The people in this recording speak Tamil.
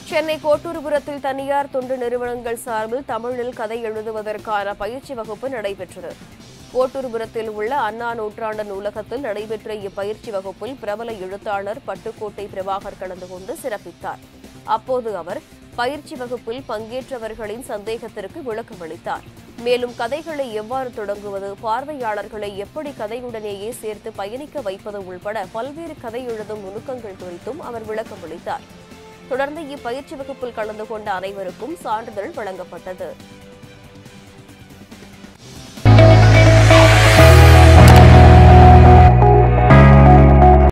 சென்னை கோட்டூர்புரத்தில் தனியார் தொண்டு நிறுவனங்கள் சார்பில் தமிழில் கதை எழுதுவதற்கான பயிற்சி வகுப்பு நடைபெற்றது கோட்டூர்புரத்தில் உள்ள அண்ணா நூற்றாண்டு நூலகத்தில் நடைபெற்ற இப்பயிற்சி வகுப்பில் பிரபல எழுத்தாளர் பட்டுக்கோட்டை பிரபாகர் கலந்து கொண்டு சிறப்பித்தார் அப்போது அவர் பயிற்சி வகுப்பில் பங்கேற்றவர்களின் சந்தேகத்திற்கு விளக்கமளித்தார் மேலும் கதைகளை எவ்வாறு தொடங்குவது பார்வையாளர்களை எப்படி கதையுடனேயே சேர்த்து பயணிக்க வைப்பது உள்பட பல்வேறு கதை எழுதும் நுணுக்கங்கள் குறித்தும் அவர் விளக்கமளித்தார் தொடர்ந்து இப்பயிற்சி வகுப்பில் கலந்து கொண்ட அனைவருக்கும் சான்றிதழ் வழங்கப்பட்டது